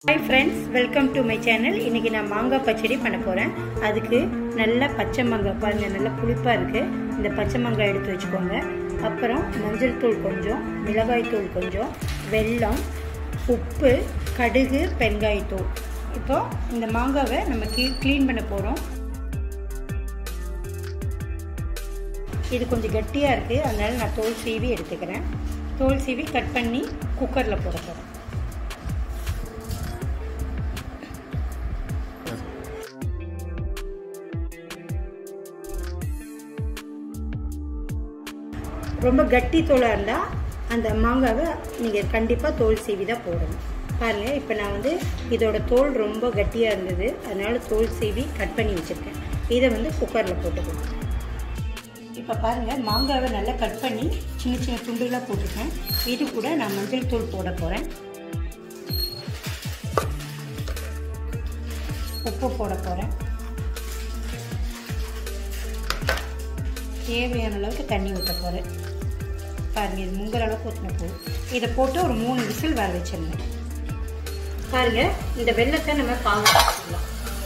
hi friends welcome to my channel இன்றைக்கி நான் மாங்காய் பச்சடி பண்ண போகிறேன் அதுக்கு நல்லா பச்சை மாங்காய் பாருங்கள் நல்லா புளிப்பாக இருக்குது இந்த பச்சை மாங்காய் எடுத்து வச்சுக்கோங்க அப்புறம் மஞ்சள் தூள் கொஞ்சம் மிளகாய் தூள் கொஞ்சம் வெல்லம் உப்பு கடுகு பெருங்காயத்தூள் இப்போ இந்த மாங்காவை நம்ம கீ க்ளீன் பண்ண போகிறோம் இது கொஞ்சம் கட்டியாக இருக்குது அதனால் நான் தோல் சீவி எடுத்துக்கிறேன் தோல் சீவி கட் பண்ணி குக்கரில் போட போகிறேன் ரொம்ப கட்டி தோலாக இருந்தால் அந்த மாங்காவை நீங்கள் கண்டிப்பாக தோல் சீவி தான் போடணும் பாருங்கள் இப்போ நான் வந்து இதோட தோல் ரொம்ப கட்டியாக இருந்தது அதனால் தோல் சீவி கட் பண்ணி வச்சுருக்கேன் இதை வந்து குக்கரில் போட்டுக்கணும் இப்போ பாருங்கள் மாங்காவை நல்லா கட் பண்ணி சின்ன சின்ன துண்டுகளாக போட்டிருக்கேன் இது கூட நான் மஞ்சள் தூள் போட போகிறேன் உப்பு போட போகிறேன் தேவையான அளவுக்கு தண்ணி ஊற்ற போகிறேன் பாருங்கள் இது முங்குற அளவுக்கு ஊற்றின போதும் இதை போட்டு ஒரு மூணு விசில் வர வச்சிடணும் பாருங்கள் இந்த வெள்ளத்தை நம்ம பாகு வச்சுக்கலாம்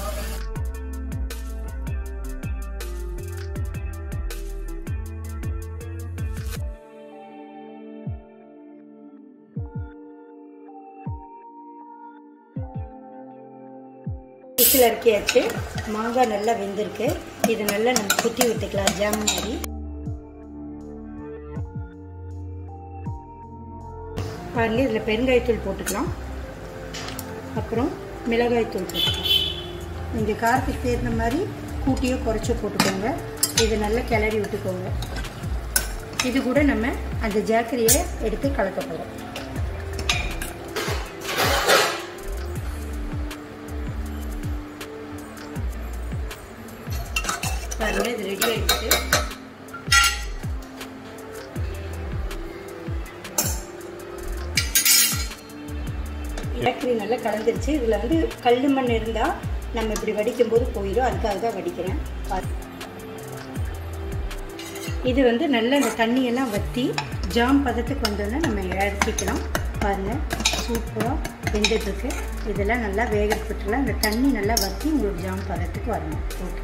விசில் இறக்கியாச்சு மாங்காய் நல்லா வெந்திருக்கு இது நல்லா நம்ம குத்தி விட்டுக்கலாம் ஜாம் மாதிரி பாருங்கள் இதில் பெருங்காயத்தூள் போட்டுக்கலாம் அப்புறம் மிளகாய்த்தூள் போட்டுக்கலாம் நீங்கள் காரத்துக்கு தேர்ந்த மாதிரி கூட்டியோ குறைச்சோ போட்டுக்கோங்க இதை நல்லா கிளறி விட்டுக்கோங்க இது கூட நம்ம அந்த ஜாக்கிரியை எடுத்து கலக்க போகிறோம் பாருங்கள் இது ரெடி ஆகிடுச்சு ஏக்கரி நல்லா கலந்துருச்சு இதில் வந்து கல் மண் இருந்தால் நம்ம இப்படி வடிக்கும் போது போயிடும் அதுக்காக தான் வடிக்கிறேன் இது வந்து நல்லா இந்த தண்ணியெல்லாம் வற்றி ஜாம் பதத்துக்கு வந்தோடனே நம்ம இறக்கிக்கலாம் பாருங்கள் சூப்பராக வெந்துட்டுருக்கு இதெல்லாம் நல்லா வேகப்பட்டுலாம் இந்த தண்ணி நல்லா வற்றி உங்களுக்கு ஜாம் பதத்துக்கு வரணும் ஓகே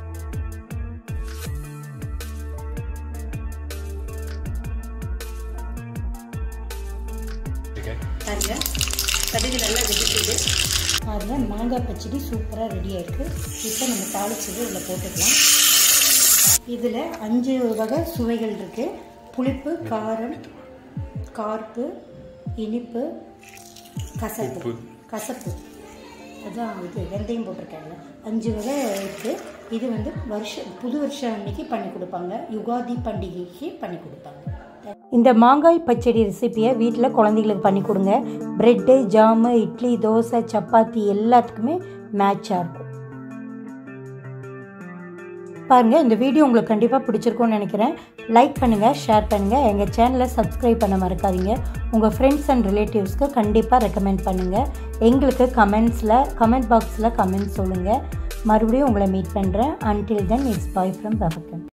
பாருங்க கடுகு நல்லா வெடிக்குது பாருங்க மாங்காய் பச்சடி சூப்பராக ரெடி ஆயிருக்கு இப்போ நம்ம தாளிச்சது இதில் போட்டுக்கலாம் இதில் அஞ்சு வகை சுவைகள் இருக்குது புளிப்பு காரம் கார்ப்பு இனிப்பு கசப்பு கசப்பு அதான் இது வெந்தயம் போட்டிருக்காங்க அஞ்சு வகை இருக்குது இது வந்து வருஷம் புது வருஷம் அன்னைக்கு பண்ணி கொடுப்பாங்க யுகாதி பண்டிகைக்கு பண்ணி கொடுப்பாங்க இந்த மாங்காய் பச்சடி ரெசிப்பியை வீட்டில் குழந்தைங்களுக்கு பண்ணி கொடுங்க ப்ரெட்டு ஜாமு இட்லி தோசை சப்பாத்தி எல்லாத்துக்குமே மேட்சாக இருக்கும் பாருங்கள் இந்த வீடியோ உங்களுக்கு கண்டிப்பாக பிடிச்சிருக்கும்னு நினைக்கிறேன் லைக் பண்ணுங்கள் ஷேர் பண்ணுங்கள் எங்கள் சேனலை சப்ஸ்கிரைப் பண்ண மறக்காதீங்க உங்கள் ஃப்ரெண்ட்ஸ் அண்ட் ரிலேட்டிவ்ஸ்க்கு கண்டிப்பாக ரெக்கமெண்ட் பண்ணுங்கள் எங்களுக்கு கமெண்ட்ஸில் கமெண்ட் பாக்ஸில் கமெண்ட்ஸ் சொல்லுங்கள் மறுபடியும் உங்களை மீட் பண்ணுறேன் until then it's bye from பபக்கன்